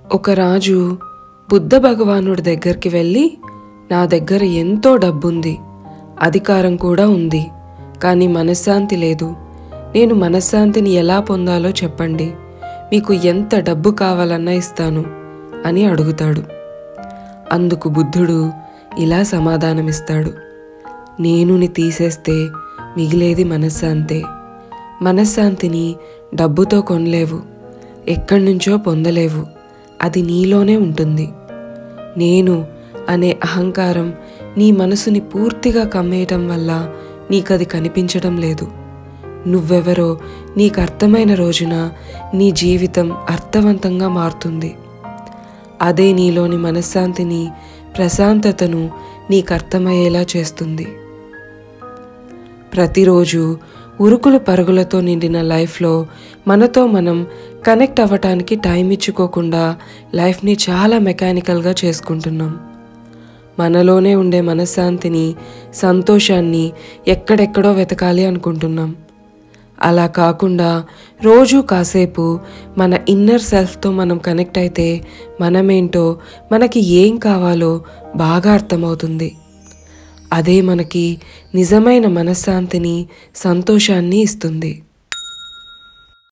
ఒక రాజు బుద్ధ భగవానుడి దగ్గరికి వెళ్ళి నా దగ్గర ఎంతో డబ్బుంది అధికారం కూడా ఉంది కానీ మనశ్శాంతి లేదు నేను మనశ్శాంతిని ఎలా పొందాలో చెప్పండి మీకు ఎంత డబ్బు కావాలన్నా ఇస్తాను అని అడుగుతాడు అందుకు బుద్ధుడు ఇలా సమాధానమిస్తాడు నేనుని తీసేస్తే మిగిలేది మనశ్శాంతే మనశ్శాంతిని డబ్బుతో కొనలేవు ఎక్కడి నుంచో పొందలేవు అది నీలోనే ఉంటుంది నేను అనే అహంకారం నీ మనసుని పూర్తిగా కమ్మేయటం వల్ల నీకది కనిపించడం లేదు నువ్వెవరో నీకు అర్థమైన రోజున నీ జీవితం అర్థవంతంగా మారుతుంది అదే నీలోని మనశ్శాంతిని ప్రశాంతతను నీకు అర్థమయ్యేలా చేస్తుంది ప్రతిరోజు ఉరుకులు పరుగులతో నిండిన లైఫ్లో మనతో మనం కనెక్ట్ అవ్వటానికి టైం ఇచ్చుకోకుండా లైఫ్ని చాలా మెకానికల్గా చేసుకుంటున్నాం మనలోనే ఉండే మనశ్శాంతిని సంతోషాన్ని ఎక్కడెక్కడో వెతకాలి అనుకుంటున్నాం అలా కాకుండా రోజు కాసేపు మన ఇన్నర్ సెల్ఫ్తో మనం కనెక్ట్ అయితే మనమేంటో మనకి ఏం కావాలో బాగా అర్థమవుతుంది అదే మనకి నిజమైన మనశ్శాంతిని సంతోషాన్ని ఇస్తుంది